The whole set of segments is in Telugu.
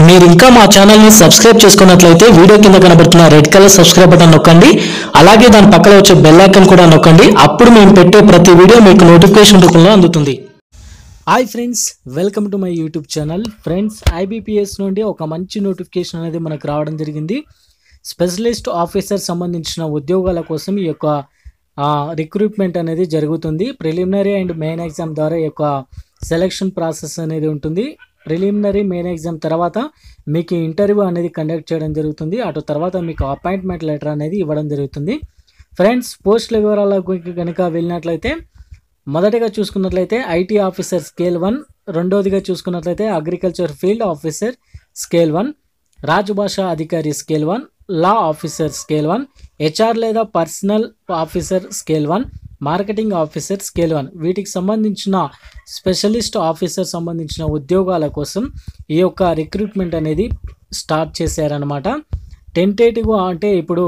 మీరు ఇంకా మా ఛానల్ని సబ్స్క్రైబ్ చేసుకున్నట్లయితే వీడియో కింద కనబడుతున్న రెడ్ కలర్ సబ్స్క్రైబ్ బటన్ నొక్కండి అలాగే దాని పక్కన వచ్చే బెల్ ఐకాన్ కూడా నొక్కండి అప్పుడు మేము పెట్టే ప్రతి వీడియో మీకు నోటిఫికేషన్ రూపంలో అందుతుంది hi friends welcome to my YouTube channel friends IBPS నుండి ఒక మంచి నోటిఫికేషన్ అనేది మనకు రావడం జరిగింది స్పెషలిస్ట్ ఆఫీసర్ సంబంధించిన ఉద్యోగాల కోసం ఈ యొక్క రిక్రూట్మెంట్ అనేది జరుగుతుంది ప్రిలిమినరీ అండ్ మెయిన్ ఎగ్జామ్ ద్వారా ఈ యొక్క సెలక్షన్ ప్రాసెస్ అనేది ఉంటుంది ప్రిలిమినరీ మెయిన్ ఎగ్జామ్ తర్వాత మీకు ఇంటర్వ్యూ అనేది కండక్ట్ చేయడం జరుగుతుంది అటు తర్వాత మీకు అపాయింట్మెంట్ లెటర్ అనేది ఇవ్వడం జరుగుతుంది ఫ్రెండ్స్ పోస్టుల వివరాలకు కనుక వెళ్ళినట్లయితే మొదటిగా చూసుకున్నట్లయితే ఐటీ ఆఫీసర్ స్కేల్ వన్ రెండోదిగా చూసుకున్నట్లయితే agriculture field officer scale one రాజభాష అధికారి scale one law officer scale one HR లేదా personal officer scale one marketing officer scale one వీటికి సంబంధించిన స్పెషలిస్ట్ ఆఫీసర్ సంబంధించిన ఉద్యోగాల కోసం ఈ యొక్క రిక్రూట్మెంట్ అనేది స్టార్ట్ చేశారనమాట టెంటేటివ్గా అంటే ఇప్పుడు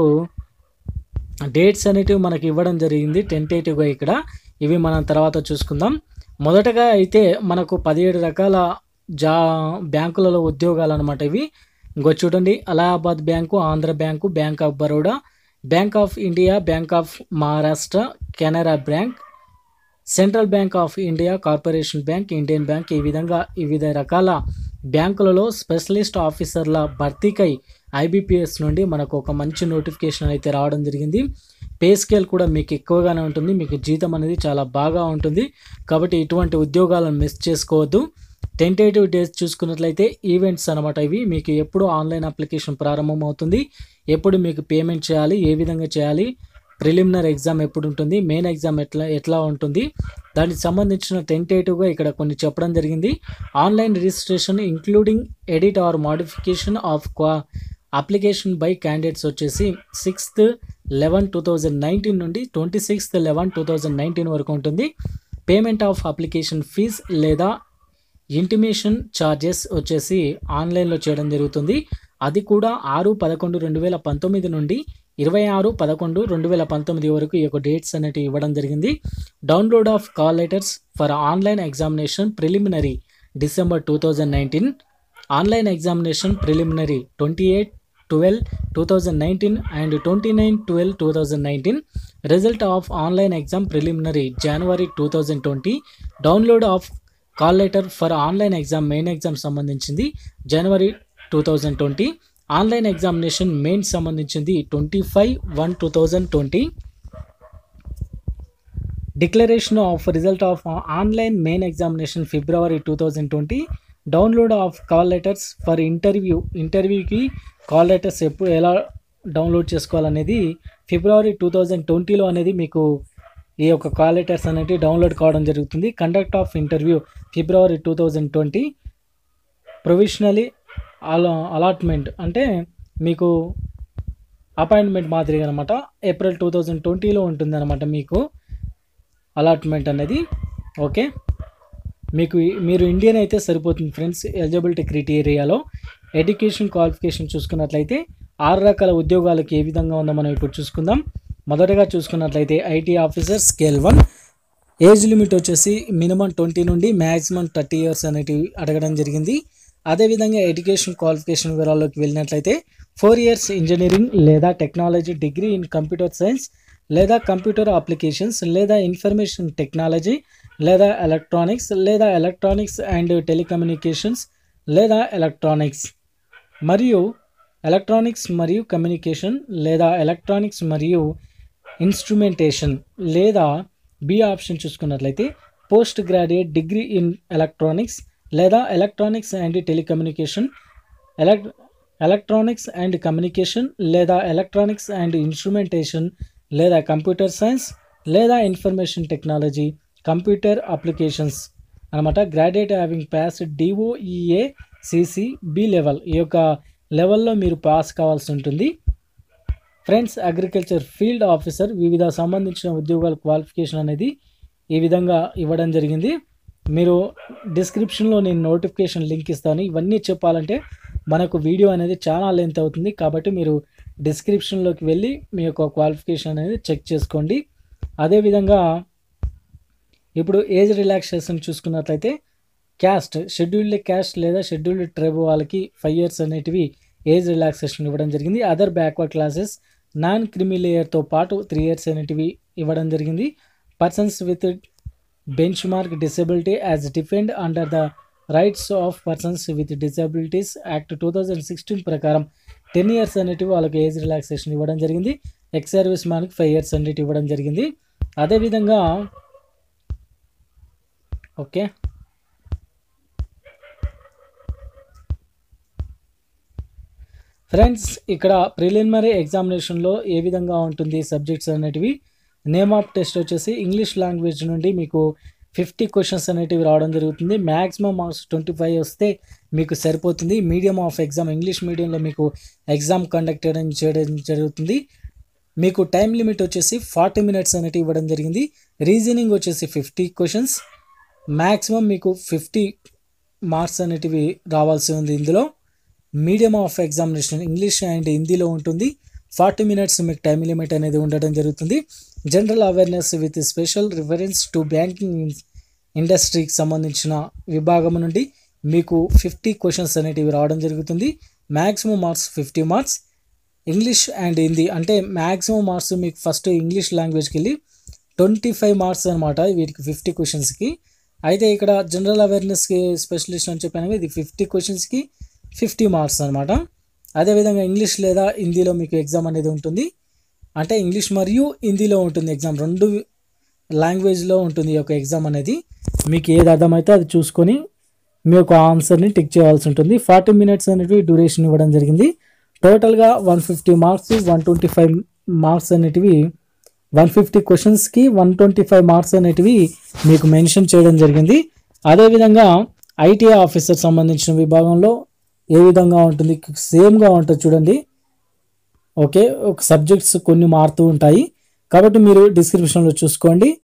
డేట్స్ అనేటివి మనకి ఇవ్వడం జరిగింది టెంటేటివ్గా ఇక్కడ ఇవి మనం తర్వాత చూసుకుందాం మొదటగా అయితే మనకు పదిహేడు రకాల జా బ్యాంకులలో ఉద్యోగాలు అనమాట ఇవి ఇంకో చూడండి Allahabad bank Andhra bank bank of Baroda bank of India bank of Maharashtra Canara bank central bank of India corporation bank Indian bank ఈ విధంగా వివిధ రకాల బ్యాంకులలో స్పెషలిస్ట్ ఆఫీసర్ల భర్తీకై ఐబీపీఎస్ నుండి మనకు ఒక మంచి నోటిఫికేషన్ అయితే రావడం జరిగింది పే స్కేల్ కూడా మీకు ఎక్కువగానే ఉంటుంది మీకు జీతం అనేది చాలా బాగా ఉంటుంది కాబట్టి ఇటువంటి ఉద్యోగాలను మిస్ చేసుకోవద్దు టెంటేటివ్ డేస్ చూసుకున్నట్లయితే ఈవెంట్స్ అనమాట ఇవి మీకు ఎప్పుడు ఆన్లైన్ అప్లికేషన్ ప్రారంభం అవుతుంది ఎప్పుడు మీకు పేమెంట్ చేయాలి ఏ విధంగా చేయాలి ప్రిలిమినరీ ఎగ్జామ్ ఎప్పుడు ఉంటుంది మెయిన్ ఎగ్జామ్ ఎట్లా ఎట్లా ఉంటుంది దానికి సంబంధించిన టెంటేటివ్గా ఇక్కడ కొన్ని చెప్పడం జరిగింది online registration including edit or modification of క్వా అప్లికేషన్ బై క్యాండిడేట్స్ వచ్చేసి sixth eleven two thousand nineteen నుండి twenty sixth eleven two thousand nineteen వరకు ఉంటుంది పేమెంట్ ఆఫ్ అప్లికేషన్ ఫీజ్ లేదా ఇంటిమేషన్ ఛార్జెస్ వచ్చేసి ఆన్లైన్లో చేయడం జరుగుతుంది అది కూడా ఆరు పదకొండు రెండు వేల పంతొమ్మిది నుండి ఇరవై ఆరు పదకొండు రెండు వేల పంతొమ్మిది వరకు ఈ యొక్క డేట్స్ అనేవి ఇవ్వడం జరిగింది download of call letters for online examination preliminary December two thousand nineteen online examination preliminary twenty eight twelve two thousand nineteen and twenty nine twelve two thousand nineteen result of online exam preliminary జనవరి two thousand twenty download of call letter for online exam main exam సంబంధించింది జనవరి two thousand twenty online examination main సంబంధించింది twenty five one two thousand twenty declaration of result of online main examination ఫిబ్రవరి two thousand twenty download of call letters for interview ఇంటర్వ్యూకి కాల్ లెటర్స్ ఎప్పుడు ఎలా డౌన్లోడ్ చేసుకోవాలనేది ఫిబ్రవరి టూ థౌజండ్ ట్వంటీలో అనేది మీకు ఈ యొక్క కాల్ లెటర్స్ అనేవి డౌన్లోడ్ కావడం జరుగుతుంది కండక్ట్ ఆఫ్ ఇంటర్వ్యూ ఫిబ్రవరి టూ థౌజండ్ ట్వంటీ ప్రొవిషనలీ అలా అలాట్మెంట్ అంటే మీకు అపాయింట్మెంట్ మాదిరిగా అనమాట ఏప్రిల్ టూ థౌజండ్ ట్వంటీలో ఉంటుందన్నమాట మీకు అలాట్మెంట్ అనేది ఓకే మీకు మీరు ఇండియన్ అయితే సరిపోతుంది ఫ్రెండ్స్ ఎలిజిబిలిటీ క్రైటీరియాలో ఎడ్యుకేషన్ క్వాలిఫికేషన్ చూసుకున్నట్లయితే ఆరు రకాల ఉద్యోగాలకు ఏ విధంగా ఉందో మనం ఇప్పుడు చూసుకుందాం మొదటగా చూసుకున్నట్లయితే IT officer scale one age limit వచ్చేసి మినిమం ట్వంటీ నుండి మ్యాక్సిమం థర్టీ ఇయర్స్ అనేటివి అడగడం జరిగింది అదేవిధంగా ఎడ్యుకేషన్ క్వాలిఫికేషన్ వివరాల్లోకి వెళ్ళినట్లయితే ఫోర్ ఇయర్స్ ఇంజనీరింగ్ లేదా technology degree in computer science లేదా కంప్యూటర్ అప్లికేషన్స్ లేదా ఇన్ఫర్మేషన్ టెక్నాలజీ లేదా ఎలక్ట్రానిక్స్ లేదా ఎలక్ట్రానిక్స్ అండ్ టెలికమ్యూనికేషన్స్ లేదా ఎలక్ట్రానిక్స్ మరియు ఎలక్ట్రానిక్స్ మరియు కమ్యూనికేషన్ లేదా ఎలక్ట్రానిక్స్ మరియు ఇన్స్ట్రుమెంటేషన్ లేదా బి ఆప్షన్ చూసుకున్నట్లయితే post graduate degree in electronics లేదా electronics and telecommunication ఎలక్ electronics and communication లేదా ఎలక్ట్రానిక్స్ అండ్ ఇన్స్ట్రుమెంటేషన్ లేదా కంప్యూటర్ సైన్స్ లేదా ఇన్ఫర్మేషన్ టెక్నాలజీ కంప్యూటర్ అప్లికేషన్స్ అనమాట graduate having pass DOEACC B level ఈ యొక్క లెవెల్లో మీరు పాస్ కావాల్సి ఉంటుంది ఫ్రెండ్స్ అగ్రికల్చర్ ఫీల్డ్ ఆఫీసర్ వివిధ సంబంధించిన ఉద్యోగాల క్వాలిఫికేషన్ అనేది ఈ విధంగా ఇవ్వడం జరిగింది మీరు డిస్క్రిప్షన్లో నేను నోటిఫికేషన్ లింక్ ఇస్తాను ఇవన్నీ చెప్పాలంటే మనకు వీడియో అనేది చాలా లెంత్ అవుతుంది కాబట్టి మీరు డిస్క్రిప్షన్లోకి వెళ్ళి మీ యొక్క క్వాలిఫికేషన్ అనేది చెక్ చేసుకోండి అదేవిధంగా ఇప్పుడు ఏజ్ రిలాక్సేషన్ చూసుకున్నట్లయితే క్యాస్ట్ షెడ్యూల్డ్ క్యాస్ట్ లేదా షెడ్యూల్డ్ ట్రైబ్ వాళ్ళకి ఫైవ్ ఇయర్స్ అనేటివి ఏజ్ రిలాక్సేషన్ ఇవ్వడం జరిగింది అదర్ బ్యాక్వర్డ్ క్లాసెస్ నాన్ క్రిమి లేయర్తో పాటు త్రీ ఇయర్స్ అనేటివి ఇవ్వడం జరిగింది persons with benchmark disability as defined under the rights of persons with disabilities act two thousand sixteen ప్రకారం టెన్ ఇయర్స్ అనేటివి వాళ్ళకి ఏజ్ రిలాక్సేషన్ ఇవ్వడం జరిగింది ఎక్స్ సర్వీస్ మ్యాన్కి ఫైవ్ ఇయర్స్ అనేటివి ఇవ్వడం జరిగింది అదేవిధంగా ఓకే ఫ్రెండ్స్ ఇక్కడ ప్రిలిమినరీ ఎగ్జామినేషన్లో ఏ విధంగా ఉంటుంది సబ్జెక్ట్స్ అనేటివి నేమ్ ఆఫ్ టెస్ట్ వచ్చేసి ఇంగ్లీష్ లాంగ్వేజ్ నుండి మీకు ఫిఫ్టీ క్వశ్చన్స్ అనేటివి రావడం జరుగుతుంది మ్యాక్సిమం మార్క్స్ ట్వంటీ ఫైవ్ వస్తే మీకు సరిపోతుంది మీడియం ఆఫ్ ఎగ్జామ్ ఇంగ్లీష్ మీడియంలో మీకు ఎగ్జామ్ కండక్ట్ చేయడం చేయడం జరుగుతుంది మీకు టైం లిమిట్ వచ్చేసి ఫార్టీ మినిట్స్ అనేటివి ఇవ్వడం జరిగింది రీజనింగ్ వచ్చేసి ఫిఫ్టీ క్వశ్చన్స్ మ్యాక్సిమం మీకు ఫిఫ్టీ మార్క్స్ అనేటివి రావాల్సి ఉంది ఇందులో medium of examination English and హిందీలో ఉంటుంది ఫార్టీ మినిట్స్ మీకు టైం లిమిట్ అనేది ఉండడం జరుగుతుంది general awareness with special reference to banking ఇండస్ట్రీకి సంబంధించిన విభాగం నుండి మీకు ఫిఫ్టీ క్వశ్చన్స్ అనేటివి రావడం జరుగుతుంది maximum marks fifty marks English and Hindi అంటే మ్యాక్సిమం మార్క్స్ మీకు ఫస్ట్ ఇంగ్లీష్ లాంగ్వేజ్కి వెళ్ళి ట్వంటీ ఫైవ్ మార్క్స్ అనమాట వీటికి ఫిఫ్టీ క్వశ్చన్స్కి అయితే ఇక్కడ జనరల్ అవేర్నెస్కి స్పెషలిస్ట్ అని చెప్పాను ఇది ఫిఫ్టీ క్వశ్చన్స్కి ఫిఫ్టీ మార్క్స్ అనమాట అదేవిధంగా ఇంగ్లీష్ లేదా హిందీలో మీకు ఎగ్జామ్ అనేది ఉంటుంది అంటే ఇంగ్లీష్ మరియు హిందీలో ఉంటుంది ఎగ్జామ్ రెండు లాంగ్వేజ్లో ఉంటుంది ఈ యొక్క ఎగ్జామ్ అనేది మీకు ఏది అర్థమైతే అది చూసుకొని మీ యొక్క ఆన్సర్ని టిక్ చేయాల్సి ఉంటుంది ఫార్టీ మినిట్స్ అనేటివి డ్యూరేషన్ ఇవ్వడం జరిగింది టోటల్గా one fifty marks one twenty five marks అనేటివి వన్ ఫిఫ్టీ క్వశ్చన్స్కి వన్ ట్వంటీ ఫైవ్ మార్క్స్ అనేటివి మీకు మెన్షన్ చేయడం జరిగింది అదేవిధంగా ఐటీఐ ఆఫీసర్ సంబంధించిన విభాగంలో ఏ విధంగా ఉంటుంది సేమ్గా ఉంటుంది చూడండి ఓకే ఒక సబ్జెక్ట్స్ కొన్ని మారుతూ ఉంటాయి కాబట్టి మీరు డిస్క్రిప్షన్లో చూసుకోండి